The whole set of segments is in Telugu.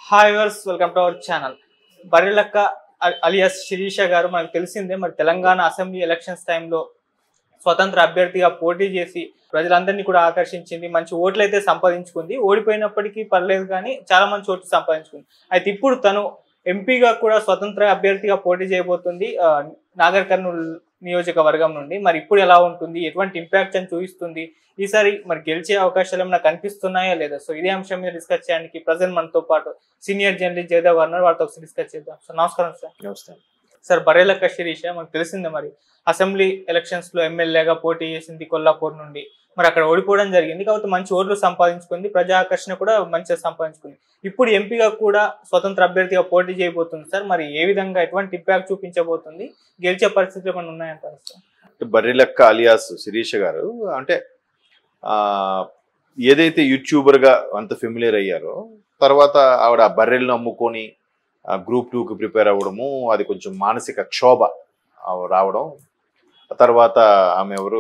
Hi viewers welcome to our channel Barrelakka అ- అలియాస్ శిరీష గారు మనకు తెలిసిందే మరి తెలంగాణ అసెంబ్లీ ఎలక్షన్స్ టైంలో స్వతంత్ర అభ్యర్థిగా పోటీ చేసి ప్రజలందరినీ కూడా ఆకర్షించింది మంచి ఓట్లు అయితే సంపాదించుకుంది ఓడిపోయినప్పటికీ పర్లేదు కానీ చాలా మంచి ఓట్లు సంపాదించుకుంది అయితే ఇప్పుడు తను ఎంపీగా కూడా స్వతంత్ర అభ్యర్థిగా పోటీ చేయబోతుంది ఆ, నాగర్ కర్నూలు నియోజకవర్గం నుండి మరి ఇప్పుడు ఎలా ఉంటుంది ఎటువంటి ఇంపాక్ట్ అని చూపిస్తుంది ఈసారి మరి గెలిచే అవకాశాలు ఏమైనా కనిపిస్తున్నాయా లేదా సో ఇదే అంశం మీద డిస్కస్ చేయడానికి ప్రజెంట్ మనతో పాటు సీనియర్ జర్నలిస్ట్ జయదేవ్ గారు ఉన్నారు. వాళ్ళతో ఒకసారి డిస్కస్ చేద్దాం సార్ నమస్కారం సార్ నమస్తే సార్ బరేలక్క శిరీష మనకు తెలిసిందే మరి అసెంబ్లీ ఎలక్షన్స్ లో ఎమ్మెల్యేగా పోటీ చేసింది కొల్లాపూర్ నుండి మరి అక్కడ ఓడిపోవడం జరిగింది కాబట్టి మంచి ఓట్లు సంపాదించుకుంది ప్రజా ఆకర్షణ కూడా మంచిగా సంపాదించుకుంది ఇప్పుడు ఎంపీగా కూడా స్వతంత్ర అభ్యర్థిగా పోటీ చేయబోతుంది సార్ మరి ఏ విధంగా ఎటువంటి ఇంపాక్ట్ చూపించబోతుంది గెలిచే పరిస్థితులు ఏమైనా ఉన్నాయంటారు సార్ బర్రెలక్క అలియాస్ శిరీష గారు అంటే ఆ ఏదైతే యూట్యూబర్ గా అంత ఫెమిలియర్ అయ్యారో తర్వాత ఆవిడ ఆ బర్రెలను అమ్ముకొని గ్రూప్ టూకి ప్రిపేర్ అవ్వడము అది కొంచెం మానసిక క్షోభ ఆ రావడం ఆ తర్వాత ఆమె ఎవరు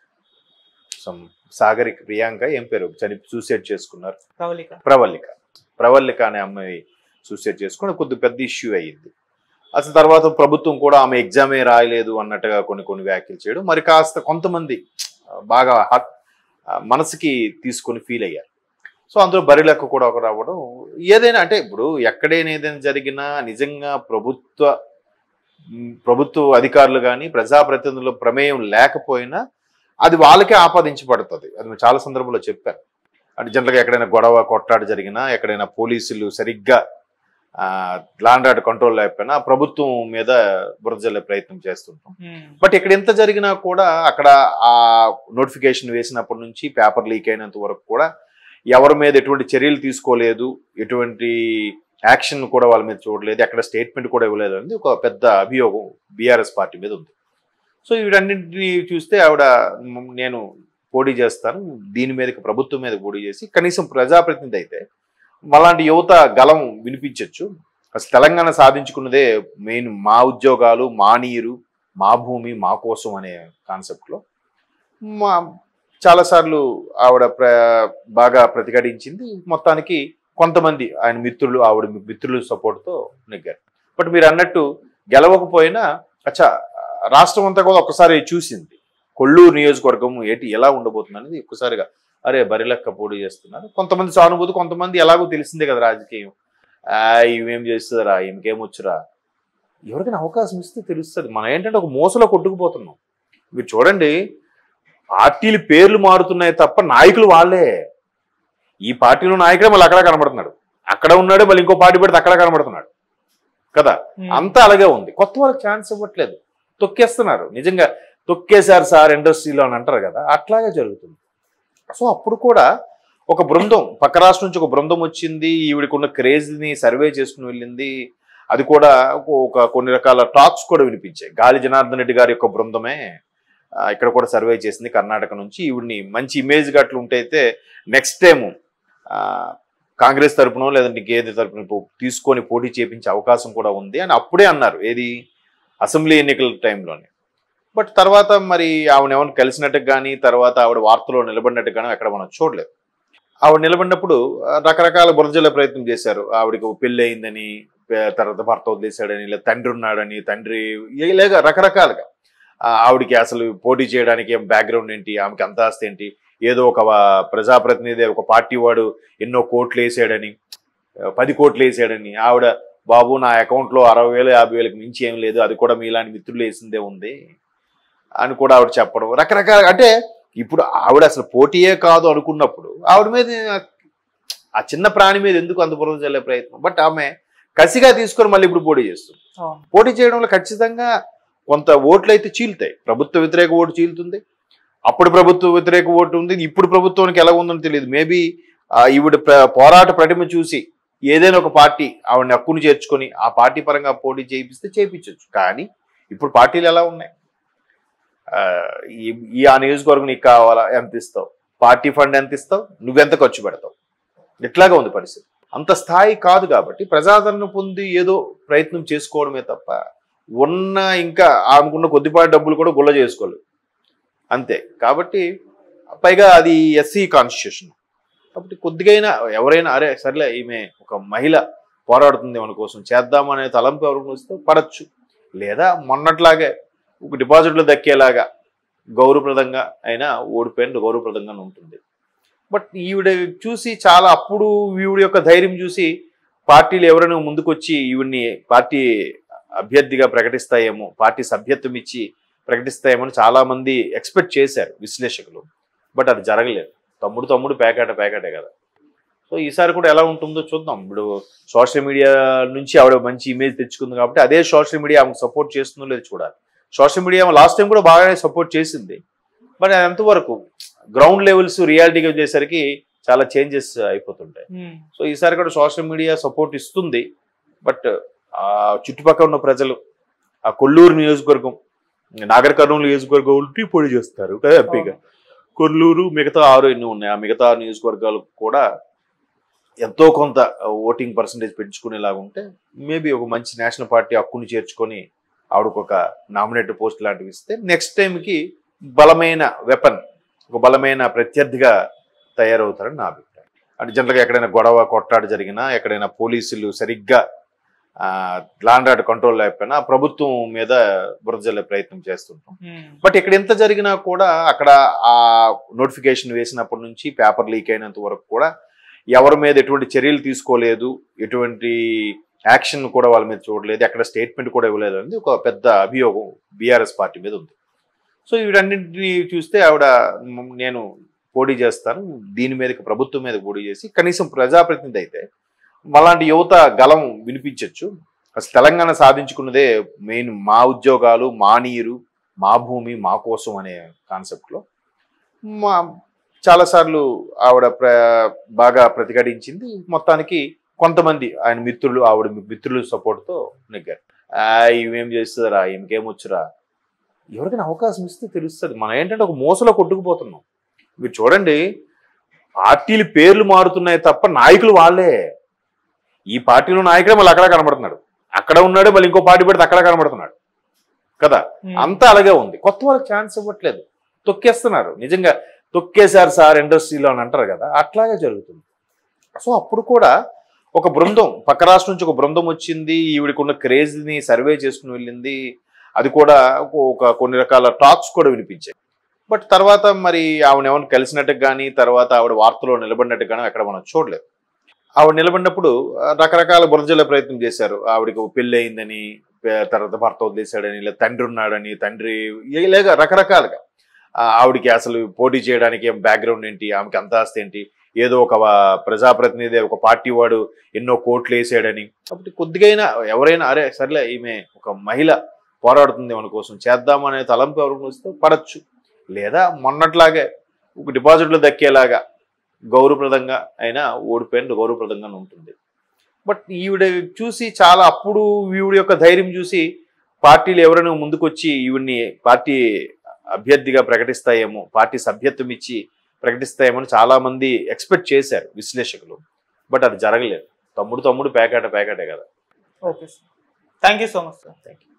some సాగరిక ప్రియాంక ఏం పేరు చని సూసైడ్ చేసుకున్నారు ప్రవళిక ప్రవల్లిక ప్రవల్లిక అనే అమ్మాయి సూసైడ్ చేసుకుని కొద్ది పెద్ద ఇష్యూ అయ్యింది అసలు తర్వాత ప్రభుత్వం కూడా ఆమె ఎగ్జామే రాయలేదు అన్నట్టుగా కొన్ని కొన్ని వ్యాఖ్యలు చేయడం మరి కాస్త కొంతమంది ఆ, బాగా హట్ ఆ, మనసుకి తీసుకొని ఫీల్ అయ్యారు సో అందులో బరిలెక్క కూడా ఒక రావడం ఏదైనా అంటే ఇప్పుడు ఎక్కడైనా ఏదైనా జరిగినా నిజంగా ప్రభుత్వ మ్, ప్రభుత్వ అధికారులు కానీ ప్రజాప్రతినిధుల ప్రమేయం లేకపోయినా అది వాళ్ళకే ఆపాదించబడుతుంది అది నేను చాలా సందర్భంలో చెప్పాను అంటే జనరల్గా ఎక్కడైనా గొడవ కొట్టాడు జరిగినా ఎక్కడైనా పోలీసులు సరిగ్గా ల్యాండ్ ఆర్డర్ కంట్రోల్ లేకపోయినా ఆ ప్రభుత్వం మీద బురద జల్లే ప్రయత్నం చేస్తుంటాం బట్ ఇక్కడ ఎంత జరిగినా కూడా అక్కడ ఆ నోటిఫికేషన్ వేసినప్పటి నుంచి పేపర్ లీక్ అయినంత వరకు కూడా ఎవరి మీద ఎటువంటి చర్యలు తీసుకోలేదు ఎటువంటి యాక్షన్ కూడా వాళ్ళ మీద చూడలేదు ఎక్కడ స్టేట్మెంట్ కూడా ఇవ్వలేదు అనేది ఒక పెద్ద అభియోగం బీఆర్ఎస్ పార్టీ మీద ఉంది సో వీటన్నింటినీ చూస్తే ఆవిడ మ్, నేను పోటీ చేస్తాను దీని మీదకి ప్రభుత్వం మీద పోటీ చేసి కనీసం ప్రజాప్రతినిధి అయితే అలాంటి యువత గలం వినిపించవచ్చు అసలు తెలంగాణ సాధించుకున్నదే మెయిన్ మా ఉద్యోగాలు మా నీరు మా భూమి మా కోసం అనే కాన్సెప్ట్లో మా చాలాసార్లు ఆవిడ ప్ర బాగా ప్రతిఘటించింది మొత్తానికి కొంతమంది ఆయన మిత్రులు ఆవిడ మిత్రుల సపోర్ట్తో నెగ్గారు బట్ మీరు అన్నట్టు గెలవకపోయినా అచ్చా రాష్ట్రం అంతా కూడా ఒక్కసారి చూసింది కొల్లూరు నియోజకవర్గం ఏంటి ఎలా ఉండబోతుంది అనేది ఒక్కసారిగా అరే బరిలెక్క పోటీ చేస్తున్నారు కొంతమంది సానుభూతి కొంతమంది ఎలాగో తెలిసిందే కదా రాజకీయం ఆ, ఇవేం చేస్తుందిరా ఇంకేమొచ్చురా ఎవరికైనా అవకాశం ఇస్తే తెలుస్తుంది మనం ఏంటంటే ఒక మోసలో కొట్టుకుపోతున్నాం మీరు చూడండి పార్టీలు పేర్లు మారుతున్నాయి తప్ప నాయకులు వాళ్ళే ఈ పార్టీలో నాయకుడే మళ్ళీ అక్కడ కనబడుతున్నాడు అక్కడ ఉన్నాడు మళ్ళీ ఇంకో పార్టీ పెడితే అక్కడ కనబడుతున్నాడు కదా అంతా అలాగే ఉంది కొత్త వాళ్ళకి ఛాన్స్ ఇవ్వట్లేదు తొక్కేస్తున్నారు నిజంగా తొక్కేశారు సార్ ఇండస్ట్రీలో అని అంటారు కదా అట్లాగే జరుగుతుంది సో అప్పుడు కూడా ఒక బృందం పక్క రాష్ట్రం నుంచి ఒక బృందం వచ్చింది ఈవిడికున్న క్రేజ్ని సర్వే చేసుకుని వెళ్ళింది అది కూడా ఒక కొన్ని రకాల టాక్స్ కూడా వినిపించాయి గాలి జనార్దన్ రెడ్డి గారి యొక్క బృందమే ఆ, ఇక్కడ కూడా సర్వే చేసింది కర్ణాటక నుంచి ఈవిడిని మంచి ఇమేజ్ గట్లు ఉంటే అయితే నెక్స్ట్ టైం కాంగ్రెస్ తరపునో లేదంటే ఇంకేది తరపున పో- తీసుకొని పోటీ చేపించే అవకాశం కూడా ఉంది అని అప్పుడే అన్నారు ఏది అసెంబ్లీ ఎన్నికల టైంలోనే బట్ తర్వాత మరి ఆవిడ ఎవరిని కలిసినట్టు కానీ తర్వాత ఆవిడ వార్తలో నిలబడినట్టు కానీ ఎక్కడ మనం చూడలేదు ఆవిడ నిలబడినప్పుడు ఆ, రకరకాల బురజల ప్రయత్నం చేశారు ఆవిడకి ఒక పెళ్ళి అయిందని పే- తర్వాత భర్త వదిలేశాడని లేదా తండ్రి ఉన్నాడని తండ్రి ఇలాగ రకరకాలుగా ఆ, ఆవిడకి అసలు పోటీ చేయడానికి ఏం బ్యాక్గ్రౌండ్ ఏంటి ఆమెకి అంత ఆస్తి ఏంటి ఏదో ఒక వా- ప్రజాప్రతినిధి ఒక పార్టీ వాడు ఎన్నో కోట్లు వేసాడని ఆ, పది కోట్లు వేసాడని ఆవిడ బాబు నా అకౌంట్లో అరవై వేలు యాభై వేలకు మించి ఏం లేదు అది కూడా మీలాంటి మిత్రులు వేసిందే ఉంది అని కూడా ఆవిడ చెప్పడం రకరకాల అంటే ఇప్పుడు ఆవిడ అసలు పోటీయే కాదు అనుకున్నప్పుడు ఆవిడ మీద ఆ చిన్న ప్రాణి మీద ఎందుకు అంత బురద చల్లే ప్రయత్నం బట్ ఆమె కసిగా తీసుకొని మళ్ళీ ఇప్పుడు పోటీ చేస్తుంది అవును. పోటీ చేయడంలో ఖచ్చితంగా కొంత ఓట్లు అయితే చీలుతాయి ప్రభుత్వ వ్యతిరేక ఓటు చీలుతుంది అప్పుడు ప్రభుత్వ వ్యతిరేక ఓటు ఉంది ఇప్పుడు ప్రభుత్వానికి ఎలా ఉందని తెలియదు మేబీ ఈవిడ ప్ర- పోరాట ప్రతిమ చూసి ఏదైనా ఒక పార్టీ ఆవిడని హక్కును చేర్చుకొని ఆ పార్టీ పరంగా పోటీ చేయిస్తే చేయించవచ్చు కానీ ఇప్పుడు పార్టీలు ఎలా ఉన్నాయి ఆ, ఈ- ఈ ఆ నియోజకవర్గం నీకు కావాలా ఎంత ఇస్తావు పార్టీ ఫండ్ ఎంత ఇస్తావు నువ్వెంత ఖర్చు పెడతావు ఇట్లాగా ఉంది పరిస్థితి అంత స్థాయి కాదు కాబట్టి ప్రజాదరణ పొంది ఏదో ప్రయత్నం చేసుకోవడమే తప్ప ఉన్న ఇంకా ఆమెకున్న కొద్దిపాటి డబ్బులు కూడా గుల్ల చేసుకోలేదు అంతే కాబట్టి పైగా అది ఎస్సీ కాన్స్టిట్యూషన్ కాబట్టి కొద్దిగైనా ఎవరైనా అరే సర్లే ఈమె ఒక మహిళ పోరాడుతుంది మన కోసం చేద్దామనే తలంపు ఎవరికి వస్తే పడచ్చు లేదా మొన్నట్లాగే ఒక డిపాజిట్లు దక్కేలాగా గౌరవప్రదంగా అయినా ఓడిపోయిన గౌరవప్రదంగా ఉంటుంది బట్ ఈవిడ చూసి చాలా అప్పుడు ఈవిడ యొక్క ధైర్యం చూసి పార్టీలు ఎవరైనా ముందుకొచ్చి ఈవిడ్ని పార్టీ అభ్యర్థిగా ప్రకటిస్తాయేమో పార్టీ సభ్యత్వం ఇచ్చి ప్రకటిస్తాయేమో అని చాలా మంది ఎక్స్పెక్ట్ చేశారు విశ్లేషకులు బట్ అది జరగలేదు తమ్ముడు తమ్ముడు పేకాట పేకాటే కదా సో ఈసారి కూడా ఎలా ఉంటుందో చూద్దాం ఇప్పుడు సోషల్ మీడియా నుంచి ఆవిడ మంచి ఇమేజ్ తెచ్చుకుంది కాబట్టి అదే సోషల్ మీడియా ఆమెకు సపోర్ట్ చేస్తుందో లేదో చూడాలి సోషల్ మీడియా లాస్ట్ టైం కూడా బాగానే సపోర్ట్ చేసింది బట్ అది ఎంతవరకు గ్రౌండ్ లెవెల్స్ రియాలిటీగా వచ్చేసరికి చాలా చేంజెస్ అయిపోతుంటాయి సో ఈసారి కూడా సోషల్ మీడియా సపోర్ట్ ఇస్తుంది బట్ ఆ చుట్టుపక్కల ఉన్న ప్రజలు ఆ కొల్లూరు నియోజకవర్గం నాగర్ కర్నూలు నియోజకవర్గం ఉంటే పొడి చేస్తారు కదా హ్యాపీగా కొల్లూరు మిగతా ఆరు ఎన్ని ఉన్నాయి ఆ మిగతా నియోజకవర్గాలు కూడా ఎంతో కొంత ఓటింగ్ పర్సంటేజ్ పెంచుకునేలాగా ఉంటే మేబీ ఒక మంచి నేషనల్ పార్టీ హక్కుని చేర్చుకొని ఆవిడకు ఒక నామినేటెడ్ పోస్ట్ లాంటివి ఇస్తే నెక్స్ట్ టైంకి బలమైన వెపన్ ఒక బలమైన ప్రత్యర్థిగా తయారవుతారని నా అభిప్రాయం అంటే జనరల్గా ఎక్కడైనా గొడవ కొట్టాడు జరిగినా ఎక్కడైనా పోలీసులు సరిగ్గా ల్యాండ్ ఆర్డర్ కంట్రోల్ లేకపోయినా ఆ ప్రభుత్వం మీద బురద జల్లే ప్రయత్నం చేస్తుంటాం బట్ ఇక్కడ ఎంత జరిగినా కూడా అక్కడ ఆ నోటిఫికేషన్ వేసినప్పటి నుంచి పేపర్ లీక్ అయినంత వరకు కూడా ఎవరి మీద ఎటువంటి చర్యలు తీసుకోలేదు ఎటువంటి యాక్షన్ కూడా వాళ్ళ మీద చూడలేదు ఎక్కడ స్టేట్మెంట్ కూడా ఇవ్వలేదు అనేది ఒక పెద్ద అభియోగం బీఆర్ఎస్ పార్టీ మీద ఉంది సో వీటన్నింటినీ చూస్తే ఆవిడ మ్, నేను పోటీ చేస్తాను దీని మీదకి ప్రభుత్వం మీద పోటీ చేసి కనీసం ప్రజాప్రతినిధి అయితే అలాంటి యువత గలం వినిపించవచ్చు అసలు తెలంగాణ సాధించుకున్నదే మెయిన్ మా ఉద్యోగాలు మా నీరు మా భూమి మా కోసం అనే కాన్సెప్ట్లో మా చాలాసార్లు ఆవిడ ప్ర బాగా ప్రతిఘటించింది మొత్తానికి కొంతమంది ఆయన మిత్రులు ఆవిడ మిత్రుల సపోర్ట్తో నెగ్గారు ఆ, ఇవేం చేస్తుందిరా ఈమెకేమొచ్చురా ఎవరికైనా అవకాశం ఇస్తే తెలుస్తుంది మనం ఏంటంటే ఒక మోసలో కొట్టుకుపోతున్నాం మీరు చూడండి పార్టీలు పేర్లు మారుతున్నాయి తప్ప నాయకులు వాళ్ళే ఈ పార్టీలో నాయకుడే మళ్ళీ అక్కడ కనబడుతున్నాడు అక్కడ ఉన్నాడు మళ్ళీ ఇంకో పార్టీ పెడితే అక్కడ కనబడుతున్నాడు కదా అంతా అలాగే ఉంది కొత్త వాళ్ళకి ఛాన్స్ ఇవ్వట్లేదు తొక్కేస్తున్నారు నిజంగా తొక్కేశారు సార్ ఇండస్ట్రీలో అని అంటారు కదా అట్లాగే జరుగుతుంది సో అప్పుడు కూడా ఒక బృందం పక్క రాష్ట్రం నుంచి ఒక బృందం వచ్చింది ఈవిడికి ఉన్న క్రేజ్ని సర్వే చేసుకుని వెళ్ళింది అది కూడా ఒక కొన్ని రకాల టాక్స్ కూడా వినిపించాయి బట్ తర్వాత మరి ఆవిడ ఏమైనా కలిసినట్టు కానీ తర్వాత ఆవిడ వార్తలో నిలబడినట్టు కానీ అక్కడ మనం చూడలేదు ఆవిడ నిలబడినప్పుడు ఆ, రకరకాల బురజల ప్రయత్నం చేశారు ఆవిడకి పెళ్ళి అయిందని పే- తర్వాత భర్త వదిలేశాడని లేదా తండ్రి ఉన్నాడని తండ్రి ఇలాగ రకరకాలుగా ఆ, ఆవిడకి అసలు పోటీ చేయడానికి ఏం బ్యాక్గ్రౌండ్ ఏంటి ఆమెకి అంత ఆస్తి ఏంటి ఏదో ఒక వా- ప్రజాప్రతినిధి ఒక పార్టీ వాడు ఎన్నో కోట్లు వేసాడని కాబట్టి కొద్దిగైనా ఎవరైనా అరే సర్లే ఈమె ఒక మహిళ పోరాడుతుంది మన కోసం చేద్దామనే తలంపు ఎవరికి వస్తే పడచ్చు లేదా మొన్నట్లాగే ఒక డిపాజిట్లు దక్కేలాగా గౌరవప్రదంగా అయినా ఓడిపోయిన గౌరవప్రదంగా ఉంటుంది బట్ ఈవిడ చూసి చాలా అప్పుడు ఈవిడ యొక్క ధైర్యం చూసి పార్టీలు ఎవరైనా ముందుకొచ్చి ఈవిడ్ని పార్టీ అభ్యర్థిగా ప్రకటిస్తాయేమో పార్టీ సభ్యత్వం ఇచ్చి ప్రకటిస్తాయేమో అని చాలా మంది ఎక్స్పెక్ట్ చేశారు విశ్లేషకులు బట్ అది జరగలేదు తమ్ముడు తమ్ముడు పేకాట పేకాటే కదా okay sir thank you so much sir thank you